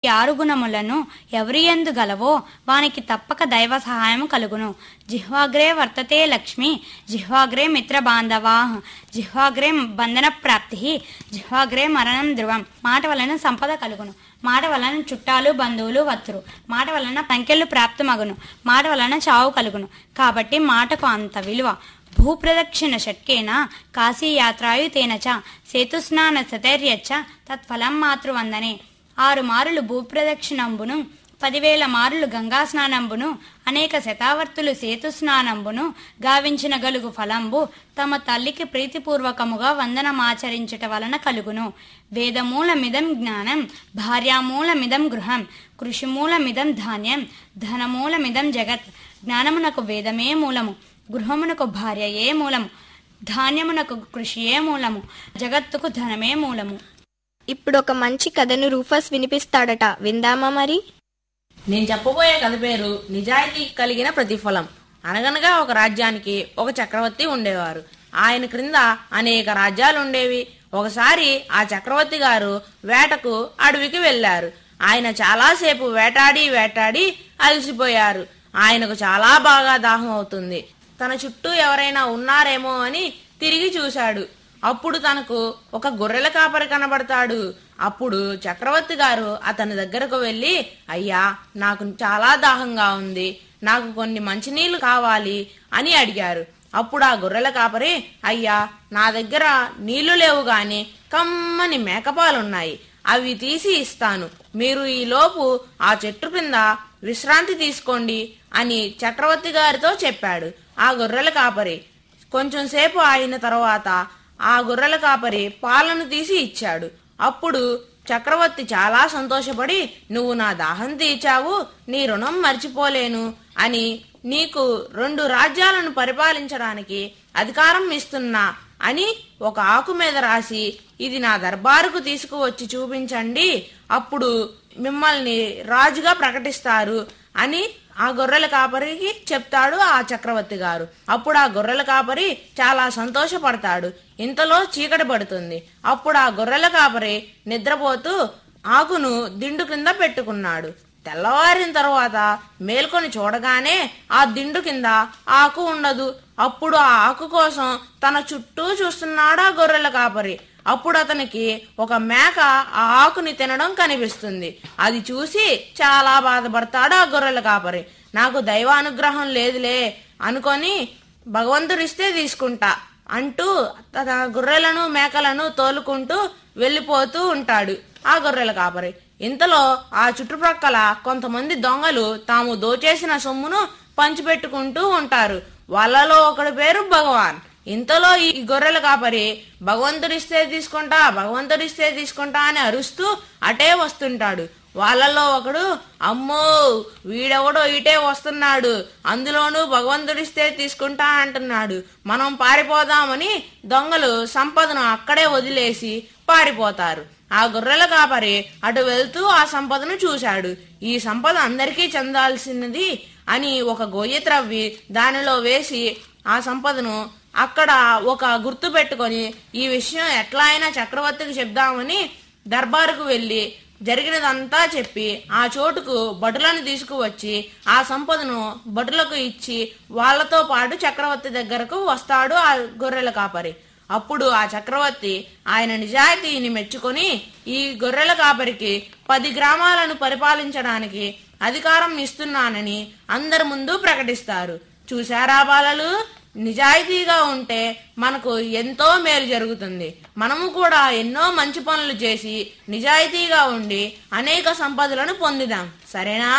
ఆరు గుణములను ఎవరి ఎందు గలవో వానికి తప్పక దైవ సహాయము కలుగును జిహ్వాగ్రే వర్తతే లక్ష్మి జిహ్వాగ్రే మిత్ర బాంధవా జిహ్వాగ్రే బంధన ప్రాప్తి జిహ్వాగ్రే మరణం ధ్రువం మాట వలన సంపద కలుగును మాట వలన చుట్టాలు బంధువులు వత్తురు మాట వలన సంఖ్యలు ప్రాప్తమగును మాట వలన చావు కలుగును కాబట్టి మాటకు అంత విలువ భూప్రదక్షిణ షట్కేన కాశీయాత్రాయుతేన చ సేతుస్నాన సతైర్యచ్చ తత్ఫలం మాతృవందనే ఆరు మారులు భూప్రదక్షిణంబును పదివేల మారులు గంగా స్నానంబును అనేక శతావర్తులు సేతు స్నానంబును గావించిన గలుగు ఫలంబు తమ తల్లికి ప్రీతిపూర్వకముగా వందనమాచరించుట వలన కలుగును వేదమూలమిదం జ్ఞానం భార్యామూలమిదం గృహం కృషిమూలమిదం ధాన్యం ధనమూలమిదం జగత్ జ్ఞానమునకు వేదమే మూలము గృహమునకు భార్యయే మూలము ధాన్యమునకు కృషియే మూలము జగత్తుకు ధనమే మూలము ఇప్పుడు ఒక మంచి కథను రూఫస్ వినిపిస్తాడట విందామా మరి నేను చెప్పబోయే కథ పేరు నిజాయితీ కలిగిన ప్రతిఫలం అనగనగా ఒక రాజ్యానికి ఒక చక్రవర్తి ఉండేవారు ఆయన క్రింద అనేక రాజ్యాలు ఉండేవి ఒకసారి ఆ చక్రవర్తి గారు వేటకు అడవికి వెళ్లారు ఆయన చాలాసేపు వేటాడి వేటాడి అలసిపోయారు ఆయనకు చాలా బాగా దాహం అవుతుంది తన చుట్టూ ఎవరైనా ఉన్నారేమో అని తిరిగి చూశాడు అప్పుడు తనకు ఒక గొర్రెల కాపరి కనబడతాడు అప్పుడు చక్రవర్తి గారు అతని దగ్గరకు వెళ్ళి అయ్యా నాకు చాలా దాహంగా ఉంది నాకు కొన్ని మంచినీళ్లు కావాలి అని అడిగారు అప్పుడు ఆ గొర్రెల కాపరి అయ్యా నా దగ్గర నీళ్లు లేవు గాని కమ్మని మేకపాలున్నాయి అవి తీసి ఇస్తాను మీరు ఈ లోపు ఆ చెట్టు కింద విశ్రాంతి తీసుకోండి అని చక్రవర్తి గారితో చెప్పాడు ఆ గొర్రెల కాపరి కొంచెం సేపు అయిన తర్వాత ఆ గొర్రెల కాపరి పాలను తీసి ఇచ్చాడు అప్పుడు చక్రవర్తి చాలా సంతోషపడి నువ్వు నా దాహం తీర్చావు నీ రుణం మర్చిపోలేను అని నీకు రెండు రాజ్యాలను పరిపాలించడానికి అధికారం ఇస్తున్నా అని ఒక ఆకు మీద రాసి ఇది నా దర్బారుకు తీసుకువచ్చి చూపించండి అప్పుడు మిమ్మల్ని రాజుగా ప్రకటిస్తారు అని ఆ గొర్రెల కాపరికి చెప్తాడు ఆ చక్రవర్తి గారు అప్పుడు ఆ గొర్రెల కాపరి చాలా సంతోషపడతాడు ఇంతలో చీకటి పడుతుంది అప్పుడు ఆ గొర్రెల కాపరి నిద్రపోతూ ఆకును దిండు కింద పెట్టుకున్నాడు తెల్లవారిన తర్వాత మేల్కొని చూడగానే ఆ దిండు కింద ఆకు ఉండదు అప్పుడు ఆ ఆకు కోసం తన చుట్టూ చూస్తున్నాడు ఆ గొర్రెల కాపరి అప్పుడు అతనికి ఒక మేక ఆ ఆకుని తినడం కనిపిస్తుంది అది చూసి చాలా బాధపడతాడు ఆ గొర్రెల కాపరి నాకు దైవానుగ్రహం లేదులే అనుకొని భగవంతుడిస్తే తీసుకుంటా అంటూ తన గొర్రెలను మేకలను తోలుకుంటూ వెళ్ళిపోతూ ఉంటాడు ఆ గొర్రెల కాపరి ఇంతలో ఆ చుట్టుప్రక్కల కొంతమంది దొంగలు తాము దోచేసిన సొమ్మును పంచిపెట్టుకుంటూ ఉంటారు వాళ్ళలో ఒకడి పేరు భగవాన్ ఇంతలో ఈ గొర్రెల కాపరి భగవంతుడిస్తే తీసుకుంటా భగవంతుడిస్తే తీసుకుంటా అని అరుస్తూ అటే వస్తుంటాడు వాళ్ళలో ఒకడు అమ్మో వీడెవడో ఇటే వస్తున్నాడు అందులోనూ భగవంతుడిస్తే తీసుకుంటా అంటున్నాడు మనం పారిపోదామని దొంగలు సంపదను అక్కడే వదిలేసి పారిపోతారు ఆ గొర్రెల కాపరి అటు వెళ్తూ ఆ సంపదను చూశాడు ఈ సంపద అందరికీ చెందాల్సినది అని ఒక గొయ్యి త్రవ్వి దానిలో వేసి ఆ సంపదను అక్కడ ఒక గుర్తు పెట్టుకొని ఈ విషయం ఎట్లా అయినా చక్రవర్తికి చెప్దామని దర్బారుకు వెళ్లి జరిగినదంతా చెప్పి ఆ చోటుకు భటులను తీసుకువచ్చి ఆ సంపదను భటులకు ఇచ్చి వాళ్ళతో పాటు చక్రవర్తి దగ్గరకు వస్తాడు ఆ గొర్రెల కాపరి అప్పుడు ఆ చక్రవర్తి ఆయన నిజాయితీని మెచ్చుకొని ఈ గొర్రెల కాపరికి పది గ్రామాలను పరిపాలించడానికి అధికారం ఇస్తున్నానని అందరి ముందు ప్రకటిస్తారు చూశారా బాలలు నిజాయితీగా ఉంటే మనకు ఎంతో మేలు జరుగుతుంది మనము కూడా ఎన్నో మంచి పనులు చేసి నిజాయితీగా ఉండి అనేక సంపదలను పొందుదాం సరేనా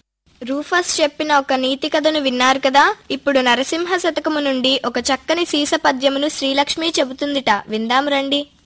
రూఫస్ చెప్పిన ఒక నీతి కథను విన్నారు కదా ఇప్పుడు నరసింహ శతకము నుండి ఒక చక్కని సీస పద్యమును శ్రీలక్ష్మి చెబుతుందిట విందాం రండి